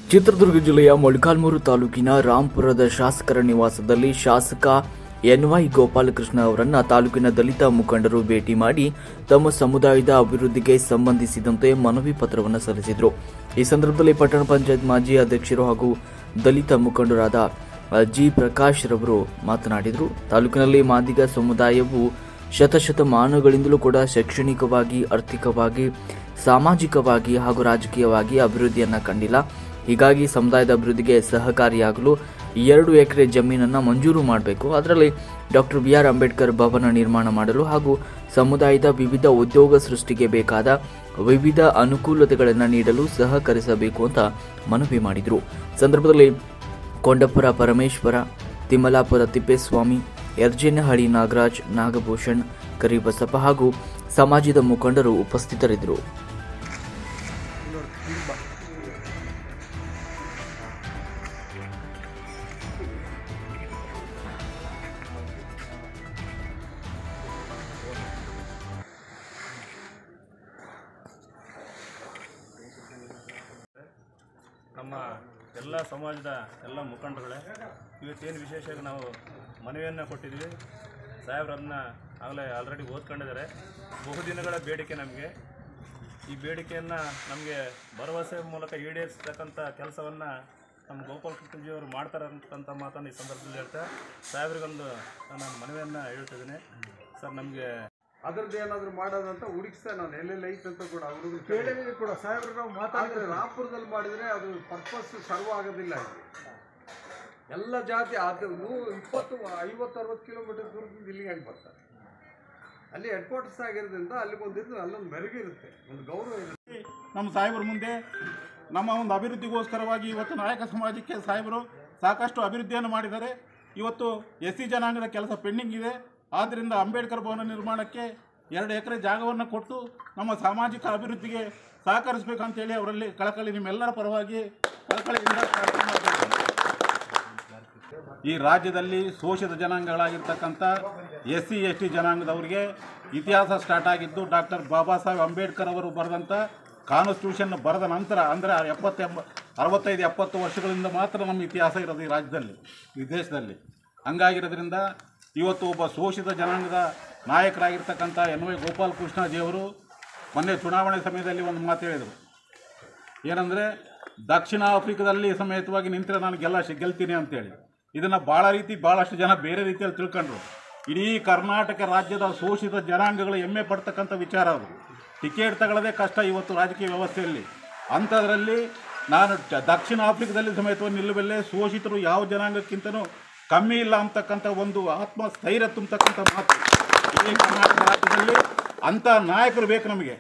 ಚಿತ್ರದುರ್ಗ ಜಿಲ್ಲೆಯ ಮೊಳಕಾಲ್ಮೂರು ತಾಲೂಕಿನ ರಾಂಪುರದ ಶಾಸಕರ ನಿವಾಸದಲ್ಲಿ ಶಾಸಕ ಎನ್ವೈ ಗೋಪಾಲಕೃಷ್ಣ ಅವರನ್ನ ತಾಲೂಕಿನ ದಲಿತ ಮುಖಂಡರು ಭೇಟಿ ಮಾಡಿ ತಮ್ಮ ಸಮುದಾಯದ ಅಭಿವೃದ್ಧಿಗೆ ಸಂಬಂಧಿಸಿದಂತೆ ಮನವಿ ಪತ್ರವನ್ನು ಸಲ್ಲಿಸಿದರು ಈ ಸಂದರ್ಭದಲ್ಲಿ ಪಟ್ಟಣ ಪಂಚಾಯತ್ ಮಾಜಿ ಅಧ್ಯಕ್ಷರು ಹಾಗೂ ದಲಿತ ಮುಖಂಡರಾದ ಅ, ಜಿ ಪ್ರಕಾಶ್ ರವರು ಮಾತನಾಡಿದರು ತಾಲೂಕಿನಲ್ಲಿ ಮಾದಿಗ ಸಮುದಾಯವು ಶತಶತಮಾನಗಳಿಂದಲೂ ಕೂಡ ಶೈಕ್ಷಣಿಕವಾಗಿ ಆರ್ಥಿಕವಾಗಿ ಸಾಮಾಜಿಕವಾಗಿ ಹಾಗೂ ರಾಜಕೀಯವಾಗಿ ಅಭಿವೃದ್ಧಿಯನ್ನ ಕಂಡಿಲ್ಲ ಹೀಗಾಗಿ ಸಮುದಾಯದ ಅಭಿವೃದ್ಧಿಗೆ ಸಹಕಾರಿಯಾಗಲು ಎರಡು ಎಕರೆ ಜಮೀನನ್ನು ಮಂಜೂರು ಮಾಡಬೇಕು ಅದರಲ್ಲಿ ಡಾಕ್ಟರ್ ಬಿ ಆರ್ ಅಂಬೇಡ್ಕರ್ ಭವನ ನಿರ್ಮಾಣ ಮಾಡಲು ಹಾಗೂ ಸಮುದಾಯದ ವಿವಿಧ ಉದ್ಯೋಗ ಸೃಷ್ಟಿಗೆ ಬೇಕಾದ ವಿವಿಧ ಅನುಕೂಲತೆಗಳನ್ನು ನೀಡಲು ಸಹಕರಿಸಬೇಕು ಅಂತ ಮನವಿ ಮಾಡಿದರು ಸಂದರ್ಭದಲ್ಲಿ ಕೊಂಡಪುರ ಪರಮೇಶ್ವರ ತಿಮ್ಮಲಾಪುರ ತಿಪ್ಪೇಸ್ವಾಮಿ ಯರ್ಜೇನಹಳ್ಳಿ ನಾಗರಾಜ್ ನಾಗಭೂಷಣ್ ಕರಿಬಸಪ್ಪ ಹಾಗೂ ಸಮಾಜದ ಮುಖಂಡರು ಉಪಸ್ಥಿತರಿದ್ದರು ನಮ್ಮ ಎಲ್ಲ ಸಮಾಜದ ಎಲ್ಲ ಮುಖಂಡರುಗಳೇ ಇವತ್ತೇನು ವಿಶೇಷವಾಗಿ ನಾವು ಮನವಿಯನ್ನು ಕೊಟ್ಟಿದ್ವಿ ಸಾಹೇಬ್ರನ್ನ ಆಗಲೇ ಆಲ್ರೆಡಿ ಓದ್ಕೊಂಡಿದ್ದಾರೆ ಬಹುದಿನಗಳ ಬೇಡಿಕೆ ನಮಗೆ ಈ ಬೇಡಿಕೆಯನ್ನು ನಮಗೆ ಭರವಸೆ ಮೂಲಕ ಈಡೇರಿಸ್ತಕ್ಕಂಥ ಕೆಲಸವನ್ನು ನಮ್ಮ ಗೋಪಾಲ್ ಕೃಷ್ಣಜಿಯವರು ಮಾಡ್ತಾರೆ ಅಂತಕ್ಕಂಥ ಮಾತನ್ನು ಈ ಸಂದರ್ಭದಲ್ಲಿ ಹೇಳ್ತಾ ಸಾಹೇಬ್ರಿಗೊಂದು ನಾನು ಮನವಿಯನ್ನು ಹೇಳ್ತಿದ್ದೀನಿ ಸರ್ ನಮಗೆ ಅದ್ರದ್ದು ಏನಾದ್ರು ಮಾಡೋದಂತ ಹುಡುಕ್ಸ್ತಾ ನಾನು ಎಲ್ಲೆಲ್ಲಿ ಐತೆ ಅಂತ ಕೂಡ ಅವ್ರಿಗೆ ಕೇಳಿದ್ವಿ ಕೂಡ ಸಾಹೇಬ್ರು ನಾವು ಮಾತಾಡಿದ್ರೆ ರಾಪುರದಲ್ಲಿ ಮಾಡಿದ್ರೆ ಅದು ಪರ್ಪಸ್ ಸರ್ವ್ ಆಗೋದಿಲ್ಲ ಇಲ್ಲಿ ಎಲ್ಲ ಜಾತಿ ಅದು ನೂ ಇಪ್ಪತ್ತು ಐವತ್ತು ಅರವತ್ತು ಕಿಲೋಮೀಟರ್ ದೂರದಿಂದ ಇಲ್ಲಿಗೆ ಹೆಂಗೆ ಬರ್ತಾರೆ ಅಲ್ಲಿ ಹೆಡ್ ಕ್ವಾರ್ಟರ್ಸ್ ಆಗಿರೋದ್ರಿಂದ ಅಲ್ಲಿಗೊಂದಿದ್ದು ಅಲ್ಲೊಂದು ಮೆರುಗಿರುತ್ತೆ ಒಂದು ಗೌರವ ಇರುತ್ತೆ ನಮ್ಮ ಸಾಹೇಬರ ಮುಂದೆ ನಮ್ಮ ಒಂದು ಅಭಿವೃದ್ಧಿಗೋಸ್ಕರವಾಗಿ ಇವತ್ತು ನಾಯಕ ಸಮಾಜಕ್ಕೆ ಸಾಹೇಬರು ಸಾಕಷ್ಟು ಅಭಿವೃದ್ಧಿಯನ್ನು ಮಾಡಿದ್ದಾರೆ ಇವತ್ತು ಎಸ್ ಸಿ ಜನಾಂಗದ ಕೆಲಸ ಪೆಂಡಿಂಗ್ ಇದೆ ಆದ್ದರಿಂದ ಅಂಬೇಡ್ಕರ್ ಭವನ ನಿರ್ಮಾಣಕ್ಕೆ ಎರಡು ಎಕರೆ ಜಾಗವನ್ನು ಕೊಟ್ಟು ನಮ್ಮ ಸಾಮಾಜಿಕ ಅಭಿವೃದ್ಧಿಗೆ ಸಹಕರಿಸಬೇಕಂತೇಳಿ ಅವರಲ್ಲಿ ಕಳಕಳಿ ನಿಮ್ಮೆಲ್ಲರ ಪರವಾಗಿ ಕಳಕಳಿಯಿಂದ ಪ್ರಾರ್ಥನೆ ಮಾಡ್ತೀನಿ. ಈ ರಾಜ್ಯದಲ್ಲಿ ಶೋಷಿತ ಜನಾಂಗಗಳಾಗಿರ್ತಕ್ಕಂಥ ಎಸ್ ಸಿ ಎಸ್ ಟಿ ಜನಾಂಗದವರಿಗೆ ಇತಿಹಾಸ ಸ್ಟಾರ್ಟ್ ಆಗಿದ್ದು ಡಾಕ್ಟರ್ ಬಾಬಾ ಸಾಹೇಬ್ ಅಂಬೇಡ್ಕರ್ ಅವರು ಬರೆದಂಥ ಕಾನ್ಸ್ಟಿಟ್ಯೂಷನ್ ಬರೆದ ನಂತರ ಅಂದರೆ ಎಪ್ಪತ್ತು ಎಂಬ ಅರವತ್ತೈದು ಎಪ್ಪತ್ತು ವರ್ಷಗಳಿಂದ ಮಾತ್ರ ನಮ್ಮ ಇತಿಹಾಸ ಇರೋದು ಈ ರಾಜ್ಯದಲ್ಲಿ ಈ ದೇಶದಲ್ಲಿ ಹಂಗಾಗಿರೋದ್ರಿಂದ ಇವತ್ತು ಒಬ್ಬ ಶೋಷಿತ ಜನಾಂಗದ ನಾಯಕರಾಗಿರ್ತಕ್ಕಂಥ ಎನ್ ವೈ ಗೋಪಾಲ್ ಕೃಷ್ಣಜಿಯವರು ಮೊನ್ನೆ ಚುನಾವಣೆ ಸಮಯದಲ್ಲಿ ಒಂದು ಮಾತು ಹೇಳಿದರು ಏನಂದರೆ ದಕ್ಷಿಣ ಆಫ್ರಿಕಾದಲ್ಲಿ ಸಮೇತವಾಗಿ ನಿಂತರೆ ನಾನು ಗೆಲ್ಲ ಗೆಲ್ತೀನಿ ಅಂತೇಳಿ ಇದನ್ನು ಭಾಳ ರೀತಿ ಭಾಳಷ್ಟು ಜನ ಬೇರೆ ರೀತಿಯಲ್ಲಿ ತಿಳ್ಕೊಂಡ್ರು ಇಡೀ ಕರ್ನಾಟಕ ರಾಜ್ಯದ ಶೋಷಿತ ಜನಾಂಗಗಳು ಹೆಮ್ಮೆ ಪಡ್ತಕ್ಕಂಥ ವಿಚಾರ ಅದು ಟಿಕೆಟ್ ತಗೊಳ್ಳೋದೇ ಕಷ್ಟ ಇವತ್ತು ರಾಜಕೀಯ ವ್ಯವಸ್ಥೆಯಲ್ಲಿ ಅಂಥದ್ರಲ್ಲಿ ನಾನು ಟ- ದಕ್ಷಿಣ ಆಫ್ರಿಕಾದಲ್ಲಿ ಸಮೇತವಾಗಿ ನಿಲ್ಲಬಲ್ಲೆ ಶೋಷಿತರು ಯಾವ ಜನಾಂಗಕ್ಕಿಂತನೂ ಕಮ್ಮಿ ಇಲ್ಲ ಅಂತಕ್ಕಂಥ ಒಂದು ಆತ್ಮಸ್ಥೈರ್ಯ ತುಂಬತಕ್ಕಂಥ ಮಾತು ಇಡೀ ಕರ್ನಾಟಕ ರಾಜ್ಯದಲ್ಲಿ ಅಂಥ ನಾಯಕರು ಬೇಕು ನಮಗೆ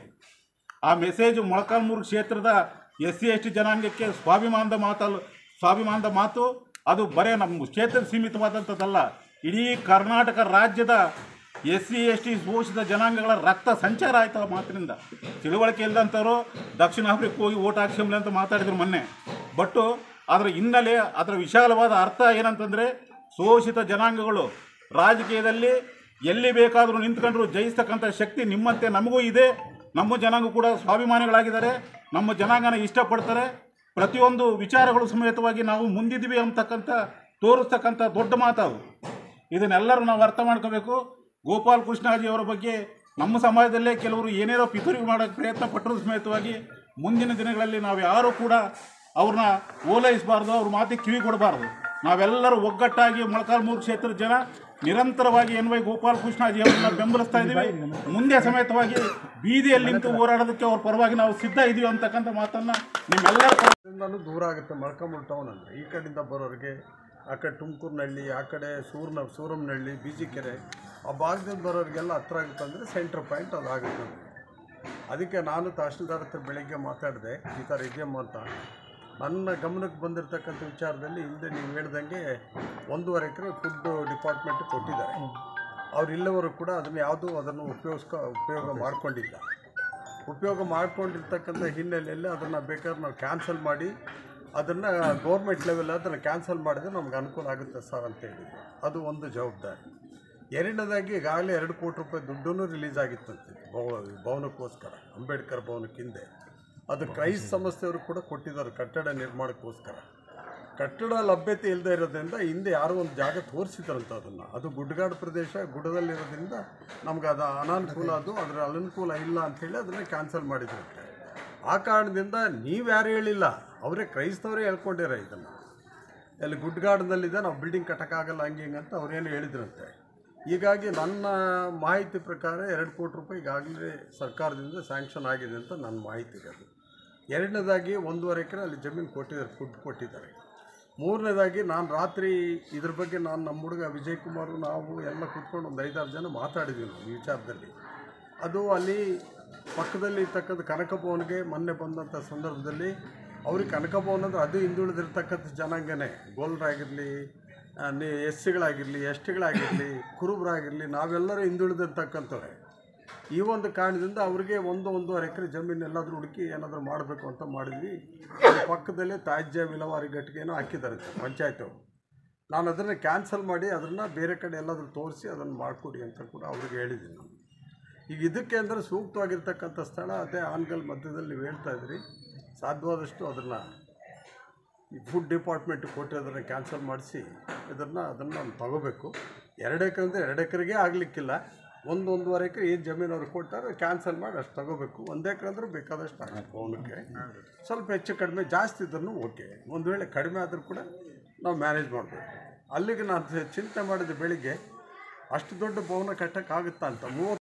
ಆ ಮೆಸೇಜ್ ಮೊಳಕಾಲ್ಮೂರು ಕ್ಷೇತ್ರದ ಎಸ್ ಸಿ ಎಸ್ ಟಿ ಜನಾಂಗಕ್ಕೆ ಸ್ವಾಭಿಮಾನದ ಮಾತಲ್ಲ ಸ್ವಾಭಿಮಾನದ ಮಾತು ಅದು ಬರೇ ನಮ್ಮ ಕ್ಷೇತ್ರಕ್ಕೆ ಸೀಮಿತವಾದಂಥದ್ದಲ್ಲ ಇಡೀ ಕರ್ನಾಟಕ ರಾಜ್ಯದ ಎಸ್ ಸಿ ಎಸ್ ಟಿ ಶೋಷಿತ ಜನಾಂಗಗಳ ರಕ್ತ ಸಂಚಾರ ಆಯ್ತು ಆ ಮಾತಿನಿಂದ ತಿಳುವಳಿಕೆ ಇಲ್ಲದಂಥವ್ರು ದಕ್ಷಿಣ ಆಫ್ರಿಕ ಹೋಗಿ ಓಟ್ ಹಾಕ್ಸಂಬ್ಲಿ ಅಂತ ಮಾತಾಡಿದ್ರು ಮೊನ್ನೆ ಬಟ್ಟು ಅದರ ಹಿನ್ನೆಲೆ ಅದರ ವಿಶಾಲವಾದ ಅರ್ಥ ಏನಂತಂದರೆ ಶೋಷಿತ ಜನಾಂಗಗಳು ರಾಜಕೀಯದಲ್ಲಿ ಎಲ್ಲಿ ಬೇಕಾದರೂ ನಿಂತ್ಕೊಂಡ್ರು ಜಯಿಸ್ತಕ್ಕಂಥ ಶಕ್ತಿ ನಿಮ್ಮಂತೆ ನಮಗೂ ಇದೆ ನಮ್ಮ ಜನಾಂಗ ಕೂಡ ಸ್ವಾಭಿಮಾನಿಗಳಾಗಿದ್ದಾರೆ ನಮ್ಮ ಜನಾಂಗನ ಇಷ್ಟಪಡ್ತಾರೆ ಪ್ರತಿಯೊಂದು ವಿಚಾರಗಳು ಸಮೇತವಾಗಿ ನಾವು ಮುಂದಿದ್ದೀವಿ ಅಂತಕ್ಕಂಥ ತೋರಿಸ್ತಕ್ಕಂಥ ದೊಡ್ಡ ಮಾತವು ಇದನ್ನೆಲ್ಲರೂ ನಾವು ಅರ್ಥ ಮಾಡ್ಕೋಬೇಕು ಗೋಪಾಲ್ ಕೃಷ್ಣಾಜಿ ಅವರ ಬಗ್ಗೆ ನಮ್ಮ ಸಮಾಜದಲ್ಲೇ ಕೆಲವರು ಏನೇನೋ ಪಿತೂರಿ ಮಾಡೋಕ್ಕೆ ಪ್ರಯತ್ನ ಪಟ್ಟರು ಸಮೇತವಾಗಿ ಮುಂದಿನ ದಿನಗಳಲ್ಲಿ ನಾವು ಯಾರೂ ಕೂಡ ಅವ್ರನ್ನ ಓಲೈಸಬಾರ್ದು ಅವ್ರ ಮಾತಿಗೆ ಕಿವಿ ಕೊಡಬಾರ್ದು ನಾವೆಲ್ಲರೂ ಒಗ್ಗಟ್ಟಾಗಿ ಮೊಳಕಾಲ್ಮೂರು ಕ್ಷೇತ್ರದ ಜನ ನಿರಂತರವಾಗಿ ಎನ್ ವೈ ಗೋಪಾಲ್ ಕೃಷ್ಣಾಜಿ ಅವರನ್ನ ಬೆಂಬಲಿಸ್ತಾ ಇದ್ದೀವಿ ಮುಂದೆ ಸಮೇತವಾಗಿ ಬೀದಿಯಲ್ಲಿ ನಿಂತು ಹೋರಾಡೋದಕ್ಕೆ ಅವ್ರ ಪರವಾಗಿ ನಾವು ಸಿದ್ಧ ಇದೀವಿ ಅಂತಕ್ಕಂಥ ಮಾತನ್ನ ನಿಮ್ಮೆಲ್ಲರ ಪರ- ಇಂದನೂ ದೂರ ಆಗುತ್ತೆ ಮೊಳಕಾಮೂರು ಟೌನ್ ಅಂದರೆ ಈ ಕಡೆಯಿಂದ ಬರೋರಿಗೆ ಆ ಕಡೆ ತುಮಕೂರಿನಹಳ್ಳಿ ಆ ಕಡೆ ಸೂರ್ನ ಸೂರಮ್ನಹಳ್ಳಿ ಬೀಜಿಕೆರೆ ಆ ಭಾಗದಿಂದ ಬರೋರಿಗೆಲ್ಲ ಹತ್ರ ಆಗುತ್ತೆ ಅಂದರೆ ಸೆಂಟ್ರ್ ಪಾಯಿಂಟ್ ಅದು ಆಗುತ್ತೆ ನಮಗೆ ಅದಕ್ಕೆ ನಾನು ತಹಶೀಲ್ದಾರ್ ಹತ್ರ ಬೆಳಗ್ಗೆ ಮಾತಾಡಿದೆ ಈ ಥರ ಇದೆಯಮ್ಮ ಅಂತ ನನ್ನ ಗಮನಕ್ಕೆ ಬಂದಿರತಕ್ಕಂಥ ವಿಚಾರದಲ್ಲಿ ಹಿಂದೆ ನೀವು ಹೇಳ್ದಂಗೆ ಒಂದೂವರೆ ಎಕರೆ ಫುಡ್ ಡಿಪಾರ್ಟ್ಮೆಂಟ್ ಕೊಟ್ಟಿದ್ದಾರೆ ಅವ್ರು ಇಲ್ಲವರು ಕೂಡ ಅದನ್ನು ಯಾವುದೂ ಅದನ್ನು ಉಪಯೋಗಿಸ್ಕೊ ಉಪಯೋಗ ಮಾಡಿಕೊಂಡಿಲ್ಲ ಉಪಯೋಗ ಮಾಡ್ಕೊಂಡಿರ್ತಕ್ಕಂಥ ಹಿನ್ನೆಲೆಯಲ್ಲಿ ಅದನ್ನು ಬೇಕಾದ್ರೆ ನಾವು ಕ್ಯಾನ್ಸಲ್ ಮಾಡಿ ಅದನ್ನು ಗೌರ್ಮೆಂಟ್ ಲೆವೆಲ್ ಅದನ್ನು ಕ್ಯಾನ್ಸಲ್ ಮಾಡಿದ್ರೆ ನಮ್ಗೆ ಅನುಕೂಲ ಆಗುತ್ತೆ ಸರ್ ಅಂತ ಹೇಳಿದ್ರು ಅದು ಒಂದು ಜವಾಬ್ದಾರಿ ಎರಡನೇದಾಗಿ ಈಗಾಗಲೇ ಎರಡು ಕೋಟಿ ರೂಪಾಯಿ ದುಡ್ಡೂ ರಿಲೀಸ್ ಆಗಿತ್ತಂತೆ ಭವ ಭವನಕ್ಕೋಸ್ಕರ ಅಂಬೇಡ್ಕರ್ ಭವನಕ್ಕೆ ಹಿಂದೆ ಅದು ಕ್ರೈಸ್ ಸಂಸ್ಥೆಯವರು ಕೂಡ ಕೊಟ್ಟಿದ್ದಾರೆ ಕಟ್ಟಡ ನಿರ್ಮಾಣಕ್ಕೋಸ್ಕರ ಕಟ್ಟಡ ಲಭ್ಯತೆ ಇಲ್ಲದೆ ಇರೋದ್ರಿಂದ ಹಿಂದೆ ಯಾರೋ ಒಂದು ಜಾಗ ತೋರಿಸಿದ್ರಂತ ಅದನ್ನು ಅದು ಗುಡ್ಡಗಾಡು ಪ್ರದೇಶ ಗುಡ್ಡದಲ್ಲಿರೋದ್ರಿಂದ ನಮ್ಗೆ ಅದು ಅನಾನುಕೂಲ ಅದು ಅದರ ಅನನುಕೂಲ ಇಲ್ಲ ಅಂಥೇಳಿ ಅದನ್ನು ಕ್ಯಾನ್ಸಲ್ ಮಾಡಿದ್ರಂತೆ ಆ ಕಾರಣದಿಂದ ನೀವು ಯಾರು ಹೇಳಿಲ್ಲ ಅವರೇ ಕ್ರೈಸ್ತವರೇ ಹೇಳ್ಕೊಂಡಿರ ಇದನ್ನು ಎಲ್ಲಿ ಗುಡ್ಗಾಡದಲ್ಲಿದೆ ನಾವು ಬಿಲ್ಡಿಂಗ್ ಕಟ್ಟಕ್ಕಾಗಲ್ಲ ಹಂಗೆ ಹಿಂಗೆ ಅಂತ ಅವ್ರೇನು ಹೇಳಿದ್ರಂತೆ ಹೀಗಾಗಿ ನನ್ನ ಮಾಹಿತಿ ಪ್ರಕಾರ ಎರಡು ಕೋಟಿ ರೂಪಾಯಿ ಈಗಾಗಲೇ ಸರ್ಕಾರದಿಂದ ಸ್ಯಾಂಕ್ಷನ್ ಆಗಿದೆ ಅಂತ ನನ್ನ ಮಾಹಿತಿ ಇದೆ ಅದು ಎರಡನೇದಾಗಿ ಒಂದೂವರೆ ಎಕರೆ ಅಲ್ಲಿ ಜಮೀನು ಕೊಟ್ಟಿದ್ದಾರೆ ಫುಡ್ ಕೊಟ್ಟಿದ್ದಾರೆ ಮೂರನೇದಾಗಿ ನಾನು ರಾತ್ರಿ ಇದ್ರ ಬಗ್ಗೆ ನಾನು ನಮ್ಮ ಹುಡುಗ ವಿಜಯ್ ಕುಮಾರು ನಾವು ಎಲ್ಲ ಕೂತ್ಕೊಂಡು ಒಂದು ಐದಾರು ಜನ ಮಾತಾಡಿದ್ವಿ ನಾವು ಈ ವಿಚಾರದಲ್ಲಿ ಅದು ಅಲ್ಲಿ ಪಕ್ಕದಲ್ಲಿ ಇರ್ತಕ್ಕಂಥ ಕನಕಭವನ್ಗೆ ಮೊನ್ನೆ ಬಂದಂಥ ಸಂದರ್ಭದಲ್ಲಿ ಅವ್ರಿಗೆ ಕನಕಭವನ ಅಂದ್ರೆ ಅದು ಹಿಂದುಳಿದಿರ್ತಕ್ಕಂಥ ಜನಾಂಗನೇ ಗೋಲ್ರಾಗಿರಲಿ ಎಸ್ ಸಿಗಳಾಗಿರಲಿ ಎಸ್ ಟಿಗಳಾಗಿರಲಿ ಕುರುಬರಾಗಿರಲಿ ನಾವೆಲ್ಲರೂ ಹಿಂದುಳಿದಿರ್ತಕ್ಕಂಥವ್ರೆ ಈ ಒಂದು ಕಾರಣದಿಂದ ಅವ್ರಿಗೆ ಒಂದು ಒಂದೂವರೆ ಎಕರೆ ಜಮೀನು ಎಲ್ಲಾದರೂ ಹುಡುಕಿ ಏನಾದರೂ ಮಾಡಬೇಕು ಅಂತ ಮಾಡಿದ್ವಿ ಅದ್ರ ಪಕ್ಕದಲ್ಲೇ ತ್ಯಾಜ್ಯ ವಿಲೇವಾರಿ ಘಟಿಗೆನೂ ಹಾಕಿದ್ದಾರೆ ಪಂಚಾಯತ್ ಅವರು ನಾನು ಅದನ್ನು ಕ್ಯಾನ್ಸಲ್ ಮಾಡಿ ಅದನ್ನು ಬೇರೆ ಕಡೆ ಎಲ್ಲಾದರೂ ತೋರಿಸಿ ಅದನ್ನು ಮಾಡಿಕೊಡಿ ಅಂತ ಕೂಡ ಅವ್ರಿಗೆ ಹೇಳಿದ್ದೀನಿ ನಾನು ಈಗ ಇದಕ್ಕೆ ಅಂದರೆ ಸೂಕ್ತವಾಗಿರ್ತಕ್ಕಂಥ ಸ್ಥಳ ಅದೇ ಆನ್ಗಲ್ ಮಧ್ಯದಲ್ಲಿ ನೀವು ಹೇಳ್ತಾ ಇದ್ರಿ ಸಾಧ್ಯವಾದಷ್ಟು ಅದನ್ನು ಈ ಫುಡ್ ಡಿಪಾರ್ಟ್ಮೆಂಟ್ ಕೊಟ್ಟು ಅದನ್ನು ಕ್ಯಾನ್ಸಲ್ ಮಾಡಿಸಿ ಇದನ್ನು ಅದನ್ನು ನಾನು ತಗೋಬೇಕು ಎರಡು ಎಕರೆ ಅಂದರೆ ಎರಡು ಎಕರೆಗೆ ಆಗಲಿಕ್ಕಿಲ್ಲ ಒಂದು ಒಂದೂವರೆ ಎಕರೆ ಏನು ಜಮೀನು ಅವ್ರು ಕೊಟ್ಟಾರೆ ಕ್ಯಾನ್ಸಲ್ ಮಾಡಿ ಅಷ್ಟು ತಗೋಬೇಕು ಒಂದು ಎಕರೆ ಅಂದ್ರೆ ಬೇಕಾದಷ್ಟು ಆಗಬೇಕು ಅವನಕ್ಕೆ ಸ್ವಲ್ಪ ಹೆಚ್ಚು ಕಡಿಮೆ ಜಾಸ್ತಿ ಇದ್ರೂ ಓಕೆ ಒಂದು ವೇಳೆ ಕಡಿಮೆ ಆದರೂ ಕೂಡ ನಾವು ಮ್ಯಾನೇಜ್ ಮಾಡಬೇಕು ಅಲ್ಲಿಗೆ ನಾನು ಚಿಂತೆ ಮಾಡಿದ ಬೆಳಿಗ್ಗೆ ಅಷ್ಟು ದೊಡ್ಡ ಭವನ ಕಟ್ಟೋಕ್ಕಾಗುತ್ತಾ ಅಂತ ಮೂವತ್ತು